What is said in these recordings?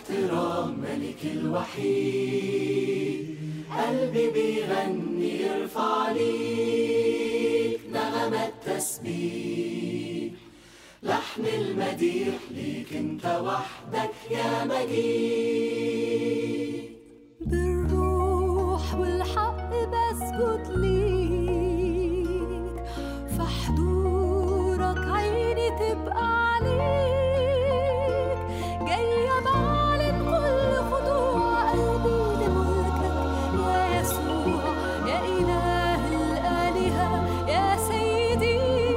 والاحترام ملك الوحيد قلبي بيغني يرفع ليك نغمة تسبيح لحن المديح ليك انت وحدك يا مجيد بالروح والحق بسجد ليك في حضورك عيني تبقى عليك جاية بعلن كل خضوع قلبي لملكك يا يسوع يا إله الآلهة يا سيدي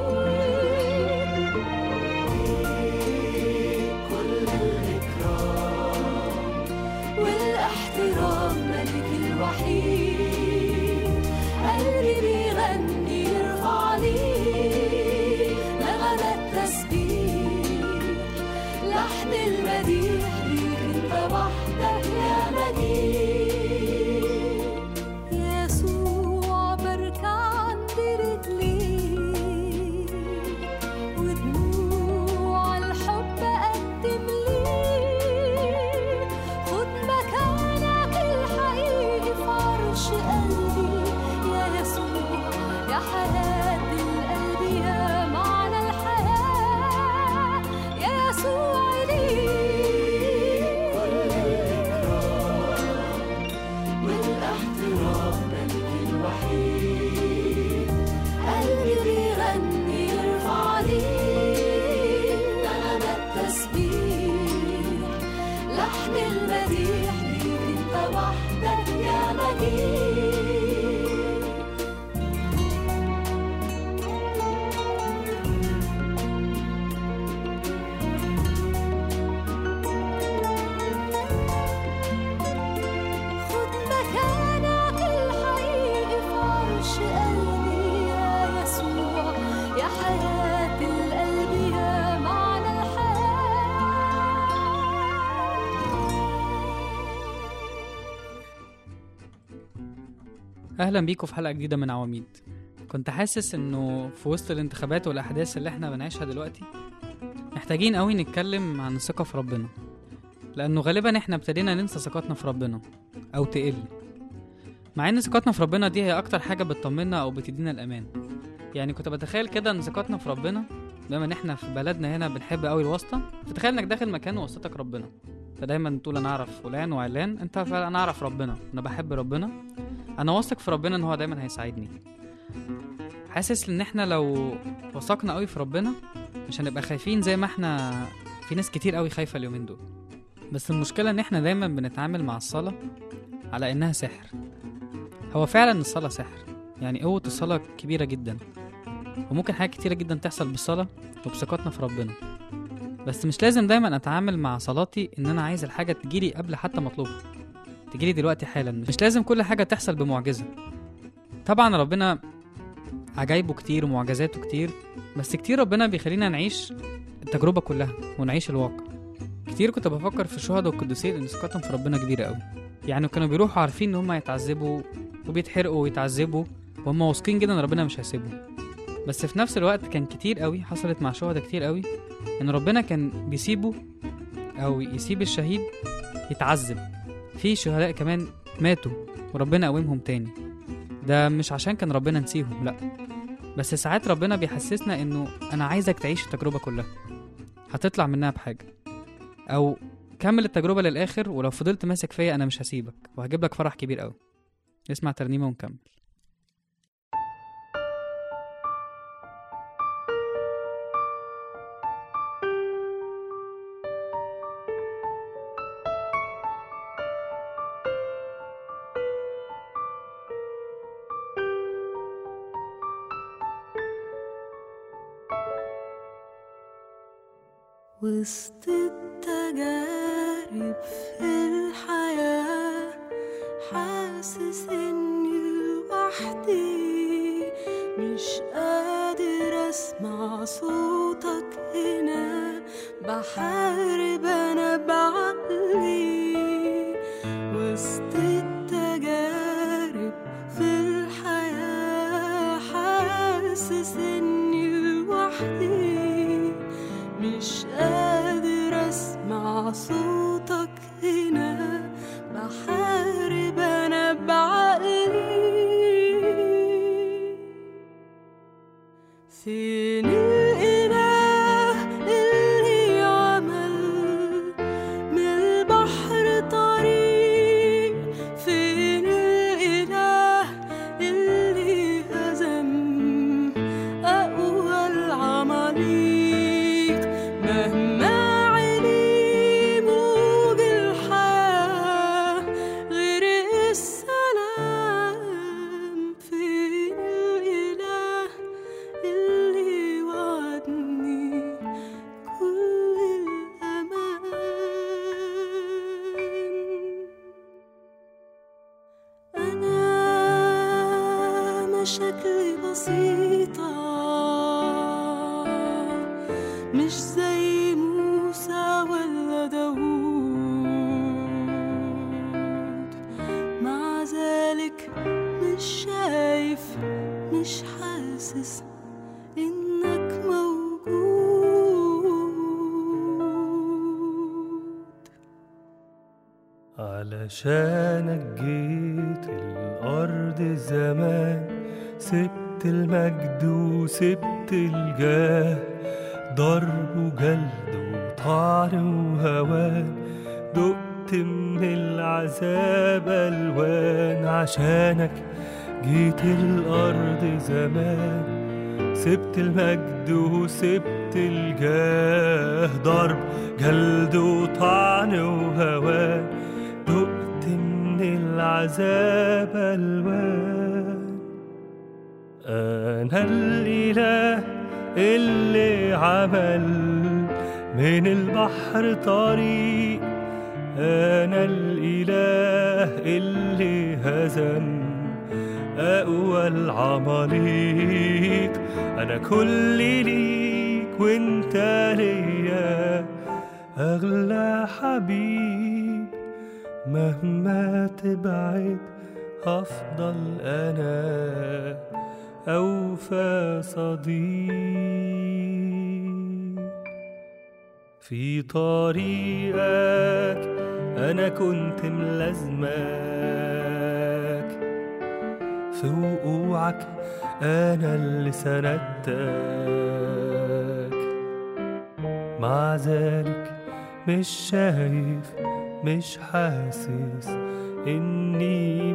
كل الإكرام والاحترام ملك الوحيد قلبي بيغني يرفع ليك نغمة تسبيح لحن المديح ليك انت وحدك يا مجيد يسوع بركة عند رجليك ودموع الحب أقدم ليك خد مكانك الحقيقي في عرش قلبي يا يسوع يا حياة القلب يا معنى الحياة يا يسوع ليك والاحترام ملك الوحيد قلبي بيغني يرفع ليك نغمة تسبيح لحن المديح ليك انت وحدك يا مجيد خد مكانك الحقيقي في عرش قلبي يا يسوع يا حياة القلب يا معنى الحياة اهلا بيكم في حلقه جديده من عواميد كنت حاسس انه في وسط الانتخابات والاحداث اللي احنا بنعيشها دلوقتي محتاجين قوي نتكلم عن الثقه في ربنا لانه غالبا احنا ابتدينا ننسى ثقتنا في ربنا او تقل مع ان ثقتنا في ربنا دي هي اكتر حاجه بتطمنا او بتدينا الامان يعني كنت بتخيل كده ان ثقتنا في ربنا بما ان احنا في بلدنا هنا بنحب قوي الواسطه فتخيل انك داخل مكان واسطتك ربنا فدايما تقول انا اعرف فلان وعلان انت فعلا انا اعرف ربنا انا بحب ربنا انا واثق في ربنا ان هو دايما هيساعدني حاسس ان احنا لو وثقنا قوي في ربنا مش هنبقى خايفين زي ما احنا في ناس كتير قوي خايفه اليومين دول بس المشكله ان احنا دايما بنتعامل مع الصلاه على انها سحر هو فعلا الصلاه سحر يعني قوه الصلاه كبيره جدا وممكن حاجات كتيره جدا تحصل بالصلاه وبثقتنا في ربنا بس مش لازم دايما اتعامل مع صلاتي ان انا عايز الحاجه تجيلي قبل حتى ما اطلبها تجيلي دلوقتي حالا مش لازم كل حاجة تحصل بمعجزة طبعا ربنا عجايبه كتير ومعجزاته كتير بس كتير ربنا بيخلينا نعيش التجربة كلها ونعيش الواقع كتير كنت بفكر في الشهداء والقديسين ان ثقتهم في ربنا كبيرة قوي يعني كانوا بيروحوا عارفين ان هم هيتعذبوا وبيتحرقوا ويتعذبوا وهم واثقين جدا ان ربنا مش هيسيبهم بس في نفس الوقت كان كتير قوي حصلت مع شهداء كتير قوي ان ربنا كان بيسيبه او يسيب الشهيد يتعذب في شهداء كمان ماتوا وربنا قومهم تاني ده مش عشان كان ربنا نسيهم لا بس ساعات ربنا بيحسسنا انه انا عايزك تعيش التجربة كلها هتطلع منها بحاجة او كمل التجربة للآخر ولو فضلت ماسك فيا انا مش هسيبك وهجيب لك فرح كبير قوي اسمع ترنيمة ونكمل وسط التجارب في الحياة حاسس اني لوحدي مش قادر اسمع صوتك هنا بحارب انا بعقلي وسط التجارب في الحياة حاسس اني لوحدي مش قادر اسمع صوتك فين الإله اللي عمل من البحر طريق فين الإله اللي هزم أقوى العماليق مهما علي موج الحياة غير السلام فين الإله اللي وعدني كل الأمان أنا مشاكلي بسيطة مش زي موسى ولا داوود مع ذلك مش شايف مش حاسس إنك موجود علشانك جيت الأرض زمان سبت المجد وسبت الجاه ضرب وجلد وطعن وهوان دقت من العذاب ألوان عشانك جيت الأرض زمان سبت المجد وسبت الجاه ضرب جلد وطعن وهوان دقت من العذاب ألوان أنا الإله اللي عمل من البحر طريق أنا الإله اللي هزم أقوى العماليق أنا كل ليك وانت ليا أغلى حبيب مهما تبعد هفضل أنا أوفى صديق في طريقك أنا كنت ملازمك في وقوعك أنا اللي سندتك مع ذلك مش شايف مش حاسس إني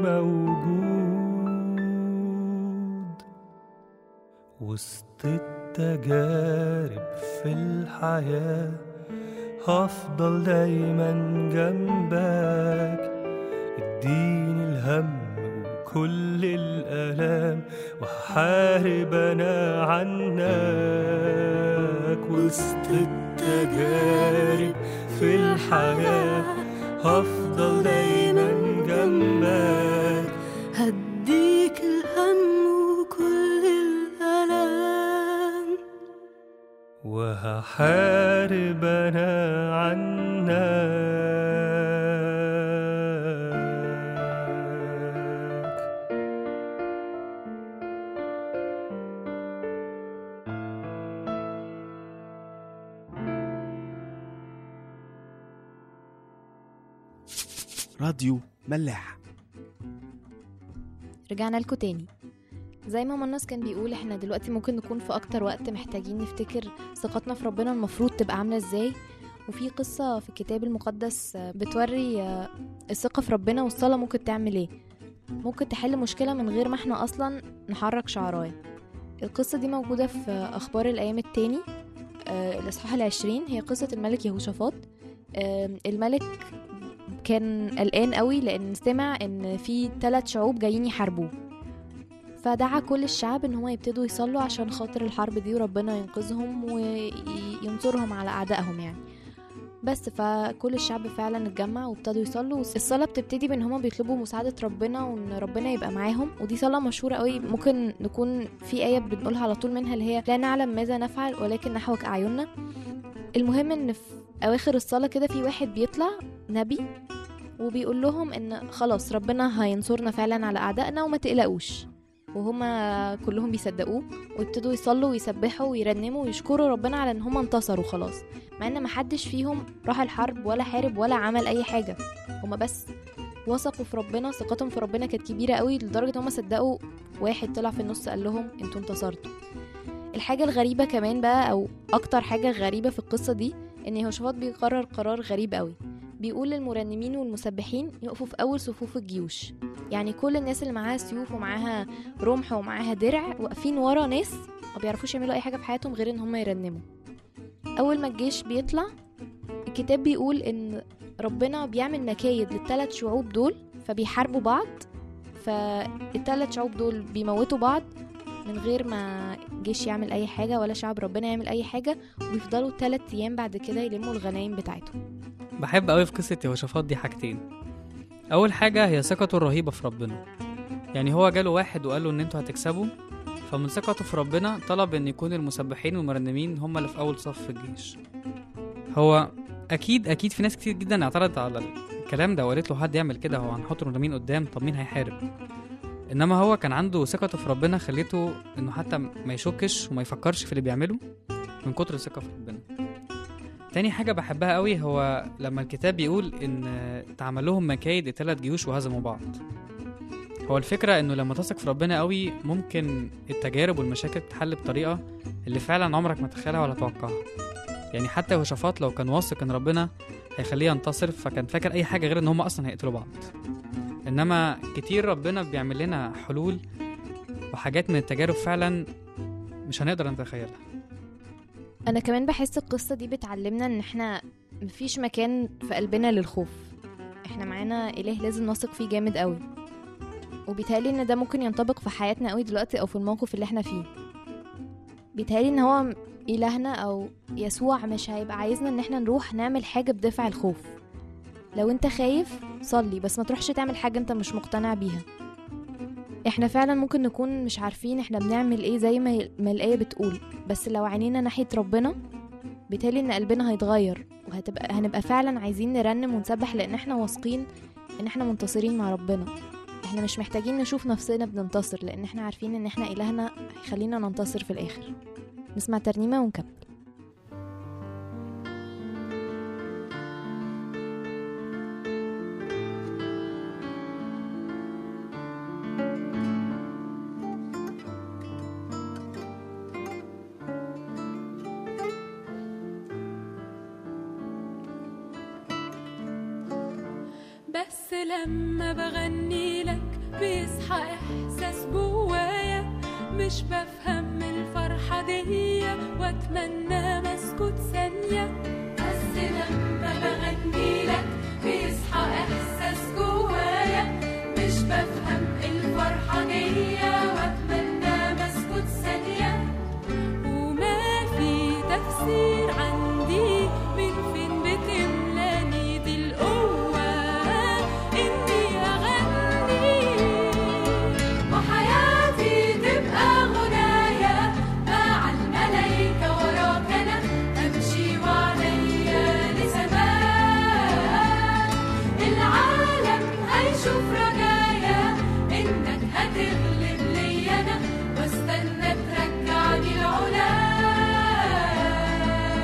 موجود وسط التجارب في الحياة هفضل دايما جنبك اديني الهم وكل الآلام وهحارب أنا عنك وسط التجارب في الحياة هفضل دايما جنبك هديك الهم وكل الألام وهحارب أنا عنك راديو ملاح رجعنا لكم تاني زي ما منص كان بيقول احنا دلوقتي ممكن نكون في اكتر وقت محتاجين نفتكر ثقتنا في ربنا المفروض تبقى عاملة ازاي وفي قصة في الكتاب المقدس آه، بتوري آه، الثقة في ربنا والصلاة ممكن تعمل ايه ممكن تحل مشكلة من غير ما احنا اصلا نحرك شعراية القصة دي موجودة في أخبار الأيام التاني آه، الإصحاح العشرين هي قصة الملك يهوشافاط آه، الملك كان قلقان قوي لأن سمع إن في ثلاث شعوب جايين يحاربوه فدعا كل الشعب ان هم يبتدوا يصلوا عشان خاطر الحرب دي وربنا ينقذهم وينصرهم على اعدائهم يعني بس فكل الشعب فعلا اتجمع وابتدوا يصلوا الصلاه بتبتدي بان هما بيطلبوا مساعده ربنا وان ربنا يبقى معاهم ودي صلاه مشهوره قوي ممكن نكون في ايه بنقولها على طول منها اللي هي لا نعلم ماذا نفعل ولكن نحوك اعيننا المهم ان في اواخر الصلاه كده في واحد بيطلع نبي وبيقول لهم ان خلاص ربنا هينصرنا فعلا على اعدائنا وما تقلقوش وهما كلهم بيصدقوه ويبتدوا يصلوا ويسبحوا ويرنموا ويشكروا ربنا على ان هما انتصروا خلاص مع ان محدش فيهم راح الحرب ولا حارب ولا عمل اي حاجه هما بس وثقوا في ربنا ثقتهم في ربنا كانت كبيره قوي لدرجه ان هما صدقوا واحد طلع في النص قال لهم انتوا انتصرتوا الحاجة الغريبة كمان بقى أو أكتر حاجة غريبة في القصة دي إن يهوشافاط بيقرر قرار غريب قوي بيقول للمرنمين والمسبحين يقفوا في أول صفوف الجيوش يعني كل الناس اللي معاها سيوف ومعاها رمح ومعاها درع واقفين ورا ناس ما بيعرفوش يعملوا أي حاجة في حياتهم غير إن هم يرنموا أول ما الجيش بيطلع الكتاب بيقول إن ربنا بيعمل مكايد للثلاث شعوب دول فبيحاربوا بعض فالثلاث شعوب دول بيموتوا بعض من غير ما جيش يعمل اي حاجه ولا شعب ربنا يعمل اي حاجه وبيفضلوا ثلاث ايام بعد كده يلموا الغنايم بتاعتهم بحب قوي في قصة يهوشافاط دي حاجتين أول حاجة هي ثقته الرهيبة في ربنا يعني هو جاله واحد وقال له إن انتوا هتكسبوا فمن ثقته في ربنا طلب إن يكون المسبحين والمرنمين هم اللي في أول صف في الجيش هو أكيد أكيد في ناس كتير جدا اعترضت على الكلام ده وقالت له حد يعمل كده هو هنحط مرنمين قدام طب مين هيحارب إنما هو كان عنده ثقته في ربنا خليته إنه حتى ما يشكش وما يفكرش في اللي بيعمله من كتر الثقة في ربنا تاني حاجة بحبها قوي هو لما الكتاب بيقول إن اتعمل لهم مكايد التلات جيوش وهزموا بعض هو الفكرة إنه لما تثق في ربنا قوي ممكن التجارب والمشاكل تتحل بطريقة اللي فعلا عمرك ما تتخيلها ولا توقعها يعني حتى يهوشافاط لو كان واثق إن ربنا هيخليه ينتصر فكان فاكر أي حاجة غير إن هم أصلا هيقتلوا بعض إنما كتير ربنا بيعمل لنا حلول وحاجات من التجارب فعلا مش هنقدر نتخيلها انا كمان بحس القصه دي بتعلمنا ان احنا مفيش مكان في قلبنا للخوف احنا معانا اله لازم نثق فيه جامد قوي وبيتهيألي ان ده ممكن ينطبق في حياتنا قوي دلوقتي او في الموقف اللي احنا فيه بيتهيألي ان هو الهنا او يسوع مش هيبقى عايزنا ان احنا نروح نعمل حاجه بدافع الخوف لو انت خايف صلي بس ما تروحش تعمل حاجه انت مش مقتنع بيها احنا فعلا ممكن نكون مش عارفين احنا بنعمل ايه زي ما ما الآية بتقول بس لو عينينا ناحية ربنا بالتالي ان قلبنا هيتغير وهتبقى هنبقى فعلا عايزين نرنم ونسبح لان احنا واثقين ان احنا منتصرين مع ربنا احنا مش محتاجين نشوف نفسنا بننتصر لان احنا عارفين ان احنا الهنا هيخلينا ننتصر في الاخر نسمع ترنيمة ونكمل بس لما بغني لك بيصحى احساس جوايا مش بفهم الفرحة دي واتمنى ما اسكت ثانية بس لما بغني لك بيصحى احساس جوايا مش بفهم الفرحة دي واتمنى ما اسكت ثانية وما في تفسير عندي من فين بتملاني دي القوة إني أغني وحياتي تبقى غنايا مع الملايكة وراك أنا أمشي وعليا لسماء العالم هيشوف رجايا إنك هتغلب لي أنا واستنى ترجعني العلا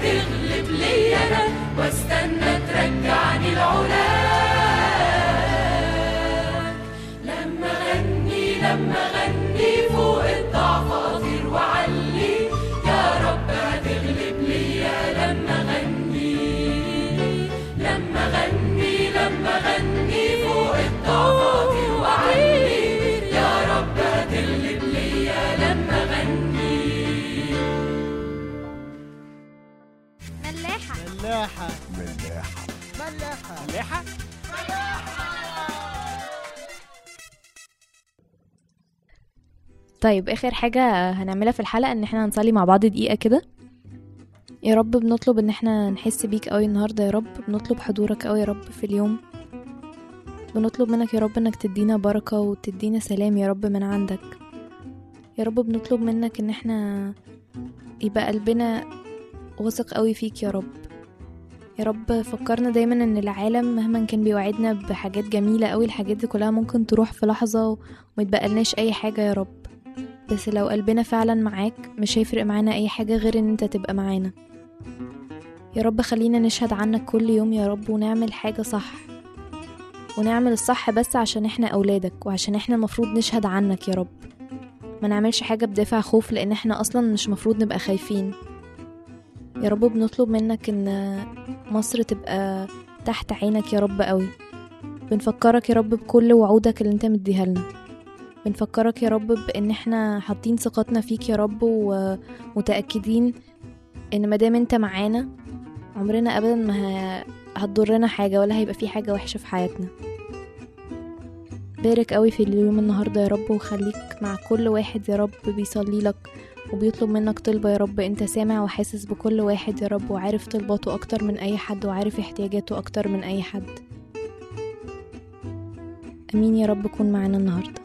هتغلب لي انا واستنى ترجعني العلاك لما غني لما غني فوق الضعف اطير وعلي يا رب هتغلب ليا لما غني لما غني لما غني فوق الضعف اطير وعلي يا رب هتغلب ليا لما غني ملاحة ملاحة ملاحة ملاحة ملاحة طيب اخر حاجة هنعملها في الحلقة ان احنا هنصلي مع بعض دقيقة كده يا رب بنطلب ان احنا نحس بيك قوي النهاردة يا رب بنطلب حضورك قوي يا رب في اليوم بنطلب منك يا رب انك تدينا بركة وتدينا سلام يا رب من عندك يا رب بنطلب منك ان احنا يبقى قلبنا واثق قوي فيك يا رب يا رب فكرنا دايما ان العالم مهما كان بيوعدنا بحاجات جميلة قوي الحاجات دي كلها ممكن تروح في لحظة ومتبقلناش اي حاجة يا رب بس لو قلبنا فعلا معاك مش هيفرق معانا اي حاجة غير ان انت تبقى معانا يا رب خلينا نشهد عنك كل يوم يا رب ونعمل حاجة صح ونعمل الصح بس عشان احنا اولادك وعشان احنا المفروض نشهد عنك يا رب ما نعملش حاجة بدافع خوف لان احنا اصلا مش مفروض نبقى خايفين يا رب بنطلب منك ان مصر تبقى تحت عينك يا رب قوي بنفكرك يا رب بكل وعودك اللي انت مديها لنا بنفكرك يا رب بان احنا حاطين ثقتنا فيك يا رب ومتاكدين ان مادام انت معانا عمرنا ابدا ما ه- هتضرنا حاجه ولا هيبقى في حاجه وحشه في حياتنا بارك قوي في اليوم النهارده يا رب وخليك مع كل واحد يا رب بيصلي لك وبيطلب منك طلبة يا رب انت سامع وحاسس بكل واحد يا رب وعارف طلباته اكتر من اي حد وعارف احتياجاته اكتر من اي حد امين يا رب كون معانا النهارده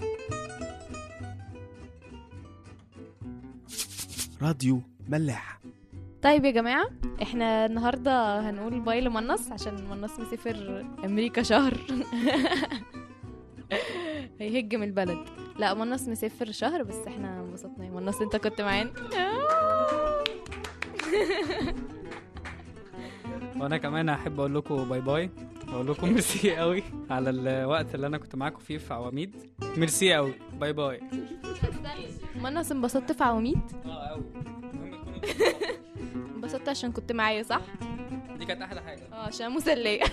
راديو ملاحة طيب يا جماعة احنا النهاردة هنقول باي لمنص عشان منص مسافر امريكا شهر هيهجم البلد لا منص مسافر شهر بس احنا انبسطنا يا منص انت كنت معانا وانا كمان احب اقول لكم باي باي اقول لكم ميرسي قوي على الوقت اللي انا كنت معاكم فيه في عواميد ميرسي قوي باي باي منص انبسطت في عواميد اه قوي المهم تكونوا انبسطت عشان كنت معايا صح دي كانت احلى حاجه اه عشان مسلية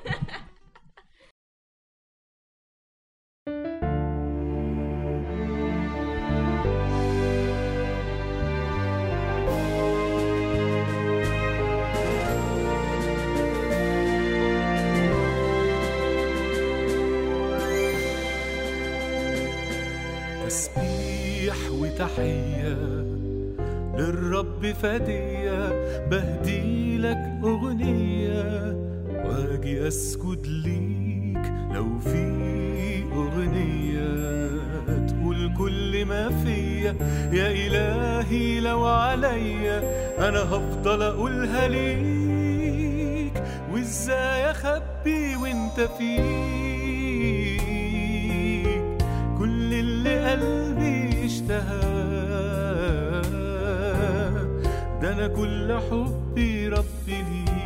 تسبيح وتحية للرب فدية بهدي لك أغنية واجي أسجد ليك لو في أغنية تقول كل ما فيا يا إلهي لو عليا أنا هفضل أقولها ليك وإزاي أخبي وإنت فيك كل اللي قلبي اشتهاه ده انا كل حبي ربي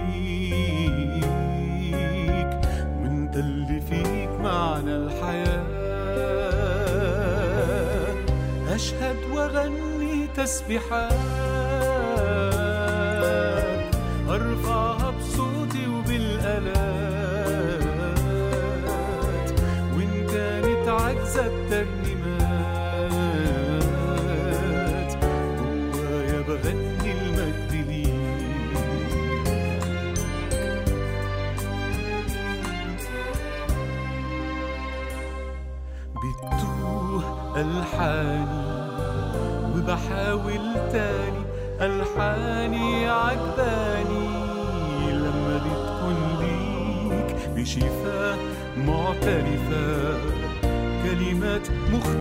ليك وانت اللي فيك معنى الحياة اشهد واغني تسبيحات ارفعها بصوتي وبالالات وان كانت عجزة الترنيمات جوايا بغني المجد ليك بتوه ألحاني وبحاول تاني ألحاني عجباني لما بتكون ليك بشفاء معترفة كلمات مختلفة